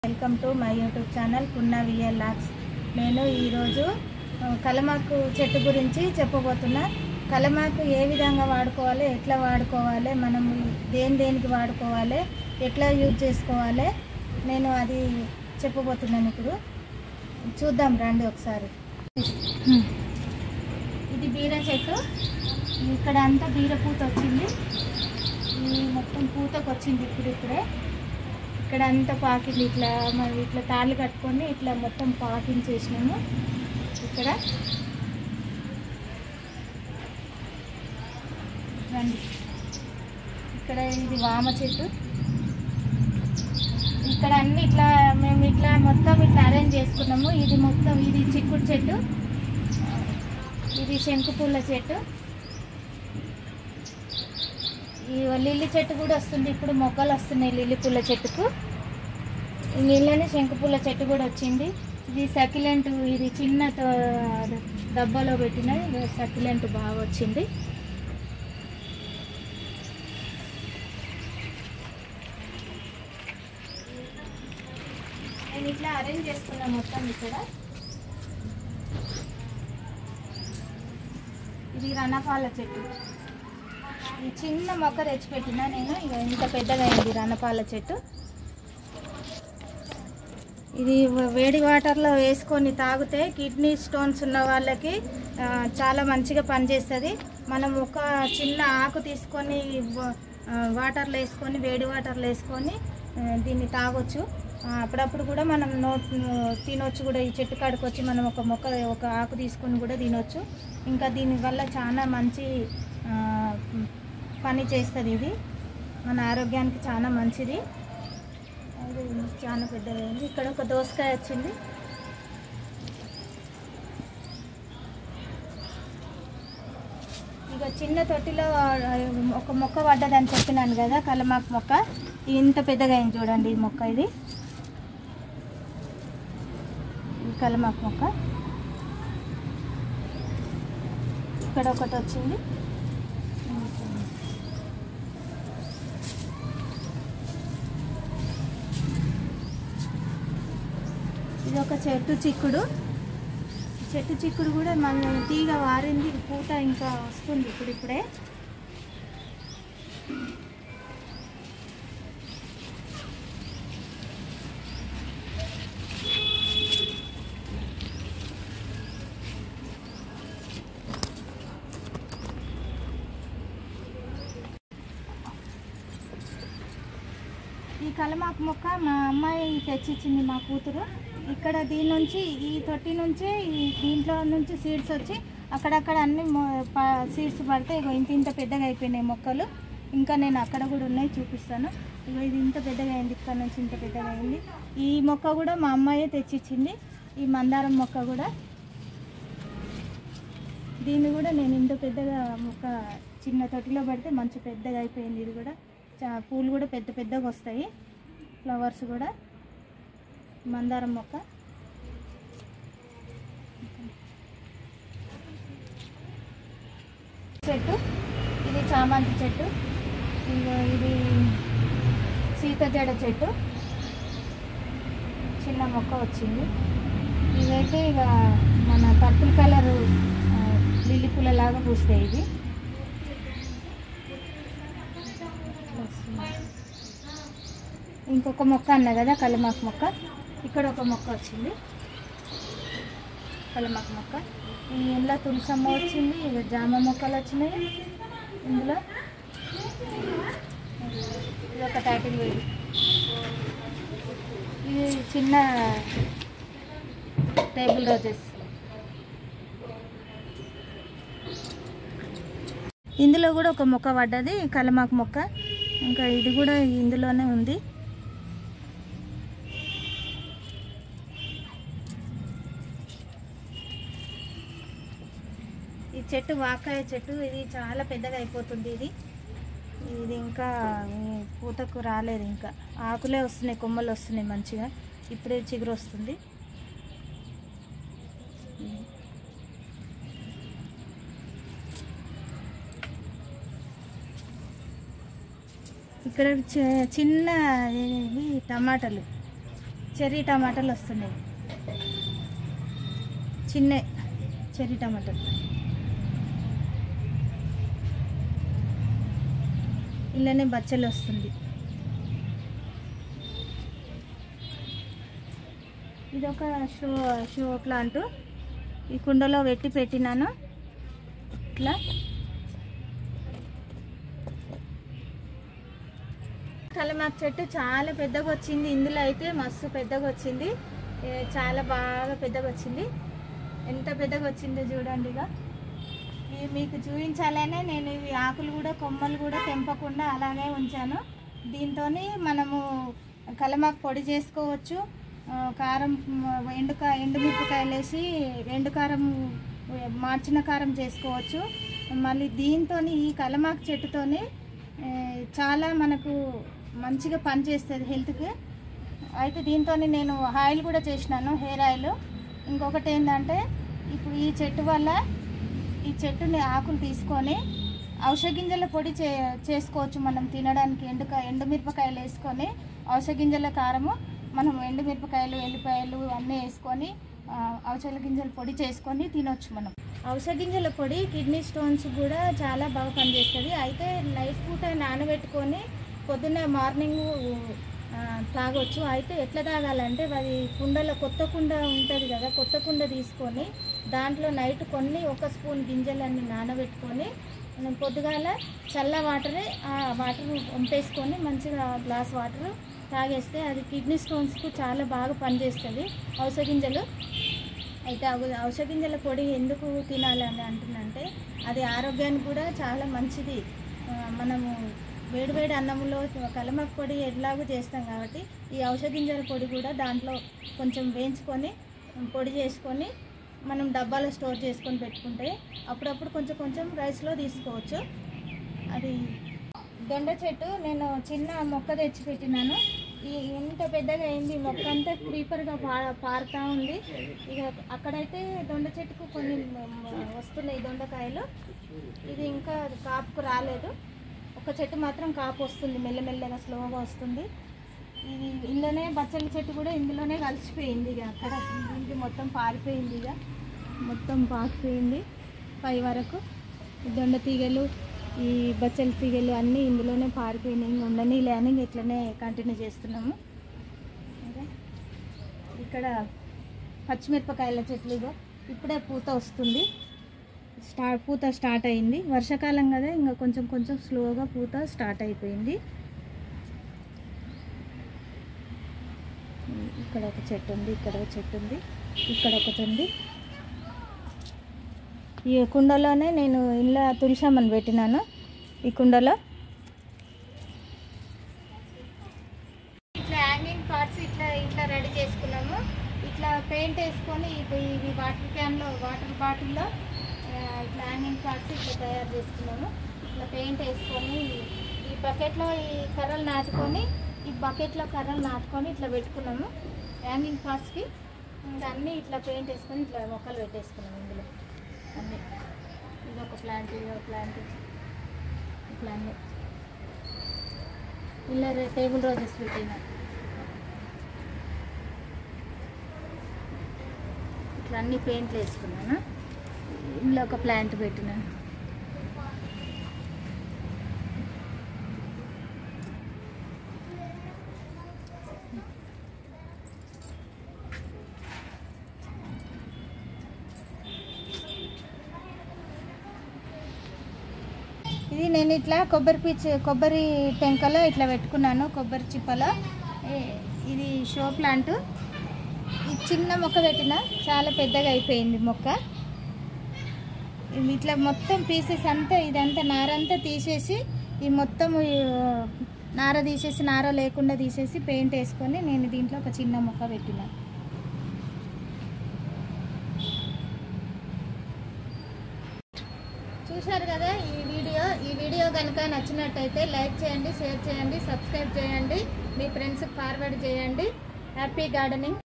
welcome to my YouTube channel Punna vlogs నేను ఈరోజు ఆ, కలమాకు చెట్టు గురించి చెప్పబోతున్నా కలమాకు ఏ విధంగా వాడుకోవాలి ఎట్లా వాడుకోవాలి మనం దేని దేనికి వాడుకోవాలి ఎట్లా యూజ్ చేసుకోవాలి నేను అది చెప్పబోతున్నాను ఇప్పుడు చూద్దాం రండి ఒకసారి ఇది బీర చెట్టు ఇక్కడ అంతా బీర పూత వచ్చింది ఈ మొత్తం పూతకు వచ్చింది ఇప్పుడు ఇప్పుడే ఇక్కడ అంతా పాకింది ఇట్లా మరి ఇట్లా తాళ్ళు కట్టుకొని ఇట్లా మొత్తం పాకించేసినాము ఇక్కడ రండి ఇక్కడ ఇది వామ చెట్టు ఇక్కడ అన్ని ఇట్లా మేము ఇట్లా మొత్తం ఇట్లా అరేంజ్ చేసుకున్నాము ఇది మొత్తం ఇది చిక్కుడు చెట్టు ఇది శంకు పూల చెట్టు ఈ లిల్లీ చెట్టు కూడా వస్తుంది ఇప్పుడు మొగ్గలు వస్తున్నాయి లిల్లీ పూల చెట్టుకు ఈ నీళ్ళని శంకు పూల చెట్టు కూడా వచ్చింది ఇది సకిలెంట్ ఇది చిన్న త- డబ్బాలో పెట్టిన సకిలెంట్ బాగా వచ్చింది నేను ఇట్లా అరేంజ్ చేసుకున్నా మొత్తం ఇక్కడ ఇది రణపాల చెట్టు ఈ చిన్న మొక్క తెచ్చిపెట్టినా నేను ఇక ఇంత పెద్దగా అయింది రణపాల చెట్టు ఇది వ- వేడి వాటర్లో వేసుకొని తాగితే కిడ్నీ స్టోన్స్ ఉన్న వాళ్ళకి ఆ, చాలా మంచిగా పనిచేస్తుంది మనం ఒక చిన్న ఆకు తీసుకొని వ- ఆ, వాటర్లో వేసుకొని వేడి వాటర్లో వేసుకొని ఆ, దీన్ని తాగొచ్చు ఆ, అప్పుడప్పుడు కూడా మనం నో తినొచ్చు కూడా ఈ చెట్టు కాడికి వచ్చి మనం ఒక మొక్క ఒక ఆకు తీసుకొని కూడా తినొచ్చు ఇంకా దీనివల్ల చాలా మంచి ఆ, పని చేస్తుంది ఇది మన ఆరోగ్యానికి చాలా మంచిది అది చాలా పెద్దగా అయింది ఇక్కడ ఒక దోసకాయ వచ్చింది ఇక చిన్న తొట్టిలో ఆ, ఒక మొక్క పడ్డదని చెప్పినాను కదా కలమాకు మొక్క ఇంత పెద్దగా అయింది చూడండి ఈ మొక్క ఇది ఈ కలమాకు మొక్క ఇక్కడ ఒకటి వచ్చింది ఇది ఒక చెట్టు చిక్కుడు ఈ చెట్టు చిక్కుడు కూడా మన తీగ వారింది పూత ఇంకా వస్తుంది ఇప్పుడు ఇప్పుడే ఈ కలమాకు మొక్క మా అమ్మాయి తెచ్చిచ్చింది మా కూతురు ఇక్కడ దీని నుంచి ఈ తొట్టి నుంచి ఈ దీంట్లో నుంచి సీడ్స్ వచ్చి అక్కడక్కడ అన్ని సీడ్స్ పడితే ఇగో ఇంత ఇంత పెద్దగా అయిపోయినాయి మొక్కలు ఇంకా నేను అక్కడ కూడా ఉన్నాయి చూపిస్తాను ఇగో ఇది ఇంత పెద్దగా అయింది ఇక్కడ నుంచి ఇంత పెద్దగా అయింది ఈ మొక్క కూడా మా అమ్మాయే తెచ్చిచ్చింది ఈ మందారం మొక్క కూడా దీన్ని కూడా నేను ఇంత పెద్దగా మొక్క చిన్న తొట్టిలో పెడితే మంచి పెద్దగా అయిపోయింది ఇది కూడా చా- పూలు కూడా పెద్ద పెద్దగా వస్తాయి ఫ్లవర్స్ కూడా మందారం మొక్క చెట్టు ఇది చామంతి చెట్టు ఇదిగో ఇది సీతజడ చెట్టు చిన్న మొక్క వచ్చింది ఇవైతే ఇక మన పర్పుల్ కలర్ లిల్లీ పూల లాగా పూస్తాయి ఇవి ఇంకొక మొక్క అన్న కదా కలమాకు మొక్క ఇక్కడ ఒక మొక్క వచ్చింది కలమాకు మొక్క ఈ ఇందులో తులసమ్మ వచ్చింది ఇక జామ మొక్కలు వచ్చినాయి ఇందులో ఇది ఒక టైటిల్ వేడి ఇది చిన్న టేబుల్ రోజెస్ ఇందులో కూడా ఒక మొక్క పడ్డది కలమాకు మొక్క ఇంకా ఇది కూడా ఇందులోనే ఉంది ఈ చెట్టు వాకాయ చెట్టు ఇది చాలా పెద్దగా అయిపోతుంది ఇది ఇది ఇంకా ఈ పూతకు రాలేదు ఇంకా ఆకులే వస్తున్నాయి కొమ్మలు వస్తున్నాయి మంచిగా ఇప్పుడే చిగురు వస్తుంది ఇక్కడ చి- చిన్న ఇవి టమాటాలు చెర్రీ టమాటాలు వస్తున్నాయి చిన్న చెర్రీ టమాటాలు ఇలానే బచ్చలు వస్తుంది ఇది ఒక షో షో ప్లాంట్ ఈ కుండలో పెట్టి పెట్టినాను ఇట్లా కలమాకు చెట్టు చాలా పెద్దగా వచ్చింది ఇందులో అయితే మస్తు పెద్దగా వచ్చింది ఏ, చాలా బాగా పెద్దగా వచ్చింది ఎంత పెద్దగా వచ్చిందో చూడండి ఇక ఇవి మీకు చూపించాలనే నేను ఇవి ఆకులు కూడా కొమ్మలు కూడా తెంపకుండా అలాగే ఉంచాను దీంతో మనము కలమాకు పొడి చేసుకోవచ్చు ఆ, కారం మ, ఎండుక ఎండుమిరపకాయలు వేసి ఎండు కారం మార్చిన కారం చేసుకోవచ్చు మళ్ళీ దీంతో ఈ కలమాకు చెట్టుతోని ఏ, చాలా మనకు మంచిగా పనిచేస్తుంది హెల్త్కి అయితే దీంతో నేను ఆయిల్ కూడా చేసినాను హెయిర్ ఆయిల్ ఇంకొకటి ఏంటంటే ఇప్పుడు ఈ చెట్టు వల్ల ఈ చెట్టుని ఆకులు తీసుకొని ఔషధ గింజల పొడి చే చేసుకోవచ్చు మనం తినడానికి ఎండుక ఎండుమిరపకాయలు వేసుకొని ఔషధ గింజల కారము మనం ఎండుమిరపకాయలు ఎల్లిపాయలు అన్నీ వేసుకొని ఆ, ఔషధ గింజల పొడి చేసుకొని తినొచ్చు మనం ఔషధ గింజల పొడి కిడ్నీ స్టోన్స్ కూడా చాలా బాగా పనిచేస్తుంది అయితే నైట్ పూట నానబెట్టుకొని పొద్దున్న మార్నింగ్ ఆ, తాగొచ్చు అయితే ఎట్లా తాగాలంటే అది కుండలో కొత్త కుండ ఉంటుంది కదా కొత్త కుండ తీసుకొని దాంట్లో నైట్ కొన్ని ఒక స్పూన్ గింజలన్నీ నానబెట్టుకొని మనం పొద్దుగాల చల్ల వాటరే ఆ వాటర్ వంపేసుకొని మంచిగా గ్లాస్ వాటర్ తాగేస్తే అది కిడ్నీ స్టోన్స్కు చాలా బాగా పనిచేస్తుంది ఔషధ గింజలు అయితే అవి ఔషధ గింజల పొడి ఎందుకు తినాలని అంటున్నంటే అది ఆరోగ్యానికి కూడా చాలా మంచిది ఆ, మనము వేడివేడి అన్నంలో కలమక్ పొడి ఎట్లాగో చేస్తాం కాబట్టి ఈ ఔషధ గింజల పొడి కూడా దాంట్లో కొంచెం వేయించుకొని పొడి చేసుకొని మనం డబ్బాలో స్టోర్ చేసుకొని పెట్టుకుంటే అప్పుడప్పుడు కొంచెం కొంచెం రైస్లో తీసుకోవచ్చు అది దొండ చెట్టు నేను చిన్న మొక్క తెచ్చి పెట్టినాను ఈ ఎంత పెద్దగా అయింది ఈ మొక్క అంతా క్రీపర్గా పా పారుతూ ఉంది ఇక అక్కడైతే దొండ చెట్టుకు కొన్ని మ- మ- వస్తున్నాయి దొండకాయలు ఇది ఇంకా కాపుకు రాలేదు ఒక చెట్టు మాత్రం కాపు వస్తుంది మెల్లమెల్లగా స్లోగా వస్తుంది ఇది ఇందులోనే బచ్చల చెట్టు కూడా ఇందులోనే కలిసిపోయింది ఇక అక్కడ దీనికి మొత్తం పారిపోయింది ఇక మొత్తం పాకిపోయింది పై వరకు ఈ దొండ తీగలు ఈ బచ్చల తీగలు అన్నీ ఇందులోనే పారిపోయినాయి ఇంక ఉండనీలే అని ఇంక ఇట్లనే కంటిన్యూ చేస్తున్నాము ఇంకా ఇక్కడ పచ్చిమిరపకాయల చెట్లు ఇగో ఇప్పుడే పూత వస్తుంది స్టార్ట్ పూత స్టార్ట్ అయింది వర్షాకాలం కదా ఇంకా కొంచెం కొంచెం స్లోగా పూత స్టార్ట్ అయిపోయింది ఇక్కడ ఒక చెట్టు ఉంది ఇక్కడ ఒక చెట్టు ఉంది ఇక్కడ ఒకటి ఉంది ఈ కుండలోనే నేను ఇలా తులసామని పెట్టినాను ఈ కుండలో ఇట్లా హ్యాంగింగ్ పార్ట్స్ ఇట్లా ఇట్లా రెడీ చేసుకున్నాము ఇట్లా పెయింట్ వేసుకొని ఇవి ఇవి వాటర్ క్యాన్లో వాటర్ బాటిల్లో ఆ, ఇట్లా హ్యాంగింగ్ పార్ట్స్ ఇట్లా తయారు చేసుకున్నాము ఇట్లా పెయింట్ వేసుకొని ఈ బకెట్లో ఈ కర్రలు నాటుకొని ఈ బకెట్లో కర్రలు నాటుకొని ఇట్లా పెట్టుకున్నాము హ్యాంగింగ్ పార్ట్స్కి ఇంకా అన్నీ ఇట్లా పెయింట్ వేసుకొని ఇట్లా మొక్కలు పెట్టేసుకున్నాము ఇందులో అన్నీ ఇది ఒక ప్లాంట్ ఇది ఒక ప్లాంట్ ఇట్లా అన్నీ ఇలా రే- టేబుల్ రోజెస్ పెట్టిన ఇట్లా అన్ని పెయింట్లు వేసుకున్నాను ఇందులో ఒక ప్లాంట్ పెట్టినాను ఇది నేను ఇట్లా కొబ్బరి పీచు కొబ్బరి టెంకలో ఇట్లా పెట్టుకున్నాను కొబ్బరి చిప్పలో ఏ- ఇది షో ప్లాంట్ ఈ చిన్న మొక్క పెట్టిన చాలా పెద్దగా అయిపోయింది మొక్క ఇవి ఇట్లా మొత్తం పీసెస్ అంతా ఇదంతా నారంతా తీసేసి ఈ మొత్తం ఈ, నార తీసేసి నార లేకుండా తీసేసి పెయింట్ వేసుకొని నేను దీంట్లో ఒక చిన్న మొక్క పెట్టిన చూశారు కదా ఈ వీడియో ఈ వీడియో కనుక నచ్చినట్టయితే లైక్ చేయండి షేర్ చేయండి సబ్స్క్రైబ్ చేయండి మీ ఫ్రెండ్స్కి ఫార్వర్డ్ చేయండి హ్యాపీ గార్డెనింగ్